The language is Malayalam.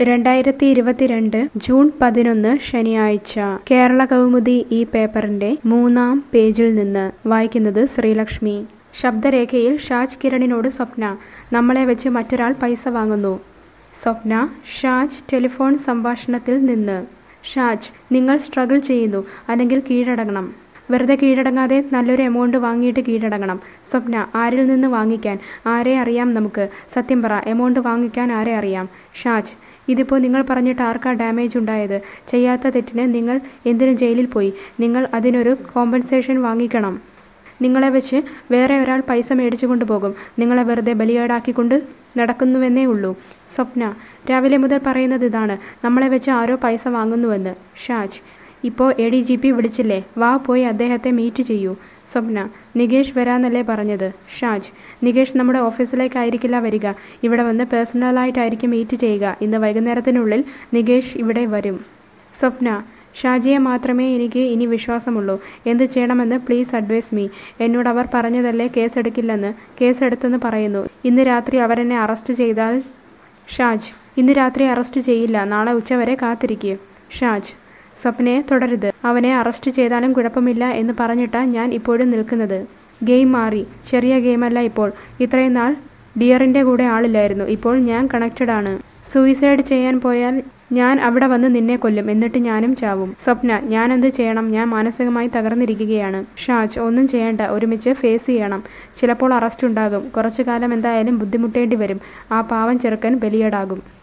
രണ്ടായിരത്തി ഇരുപത്തിരണ്ട് ജൂൺ പതിനൊന്ന് ശനിയാഴ്ച കേരള കൗമുദി ഈ പേപ്പറിന്റെ മൂന്നാം പേജിൽ നിന്ന് വായിക്കുന്നത് ശ്രീലക്ഷ്മി ശബ്ദരേഖയിൽ ഷാജ് കിരണിനോട് സ്വപ്ന നമ്മളെ വെച്ച് മറ്റൊരാൾ പൈസ വാങ്ങുന്നു സ്വപ്ന ഷാജ് ടെലിഫോൺ സംഭാഷണത്തിൽ നിന്ന് ഷാജ് നിങ്ങൾ സ്ട്രഗിൾ ചെയ്യുന്നു അല്ലെങ്കിൽ കീഴടങ്ങണം വെറുതെ കീഴടങ്ങാതെ നല്ലൊരു എമൗണ്ട് വാങ്ങിയിട്ട് കീഴടങ്ങണം സ്വപ്ന ആരിൽ നിന്ന് വാങ്ങിക്കാൻ ആരെ അറിയാം നമുക്ക് സത്യം പറ എമൗണ്ട് വാങ്ങിക്കാൻ ആരെ അറിയാം ഷാജ് ഇതിപ്പോൾ നിങ്ങൾ പറഞ്ഞിട്ട് ആർക്കാ ഡാമേജ് ഉണ്ടായത് ചെയ്യാത്ത തെറ്റിന് നിങ്ങൾ എന്തിനു ജയിലിൽ പോയി നിങ്ങൾ അതിനൊരു കോമ്പൻസേഷൻ വാങ്ങിക്കണം നിങ്ങളെ വെച്ച് വേറെ ഒരാൾ പൈസ മേടിച്ചു കൊണ്ടുപോകും നിങ്ങളെ വെറുതെ ബലിയേടാക്കിക്കൊണ്ട് നടക്കുന്നുവെന്നേ ഉള്ളൂ സ്വപ്ന രാവിലെ മുതൽ പറയുന്നത് ഇതാണ് നമ്മളെ വെച്ച് ആരോ പൈസ വാങ്ങുന്നുവെന്ന് ഷാജ് ഇപ്പോൾ എ ഡി ജി പി വിളിച്ചില്ലേ വാ പോയി അദ്ദേഹത്തെ മീറ്റ് ചെയ്യൂ സ്വപ്ന നികേഷ് വരാന്നല്ലേ പറഞ്ഞത് ഷാജ് നികേഷ് നമ്മുടെ ഓഫീസിലേക്കായിരിക്കില്ല വരിക ഇവിടെ വന്ന് പേഴ്സണലായിട്ടായിരിക്കും മീറ്റ് ചെയ്യുക ഇന്ന് വൈകുന്നേരത്തിനുള്ളിൽ നികേഷ് ഇവിടെ വരും സ്വപ്ന ഷാജിയെ മാത്രമേ എനിക്ക് ഇനി വിശ്വാസമുള്ളൂ എന്ത് ചെയ്യണമെന്ന് പ്ലീസ് അഡ്വൈസ് മീ എന്നോട് അവർ പറഞ്ഞതല്ലേ കേസെടുക്കില്ലെന്ന് കേസെടുത്തെന്ന് പറയുന്നു ഇന്ന് രാത്രി അവരെന്നെ അറസ്റ്റ് ചെയ്താൽ ഷാജ് ഇന്ന് രാത്രി അറസ്റ്റ് ചെയ്യില്ല നാളെ ഉച്ചവരെ കാത്തിരിക്കുക ഷാജ് സ്വപ്നയെ തുടരുത് അവനെ അറസ്റ്റ് ചെയ്താലും കുഴപ്പമില്ല എന്ന് പറഞ്ഞിട്ടാ ഞാൻ ഇപ്പോഴും നിൽക്കുന്നത് ഗെയിം മാറി ചെറിയ ഗെയിമല്ല ഇപ്പോൾ ഇത്രയും നാൾ ഡിയറിൻ്റെ കൂടെ ആളില്ലായിരുന്നു ഇപ്പോൾ ഞാൻ കണക്റ്റഡ് ആണ് സൂയിസൈഡ് ചെയ്യാൻ പോയാൽ ഞാൻ അവിടെ വന്ന് നിന്നെ കൊല്ലും എന്നിട്ട് ഞാനും ചാവും സ്വപ്ന ഞാൻ എന്ത് ചെയ്യണം ഞാൻ മാനസികമായി തകർന്നിരിക്കുകയാണ് ഷാജ് ഒന്നും ചെയ്യേണ്ട ഒരുമിച്ച് ഫേസ് ചെയ്യണം ചിലപ്പോൾ അറസ്റ്റ് ഉണ്ടാകും കുറച്ചു കാലം എന്തായാലും ബുദ്ധിമുട്ടേണ്ടി വരും ആ പാവം ചെറുക്കൻ ബലിയേടാകും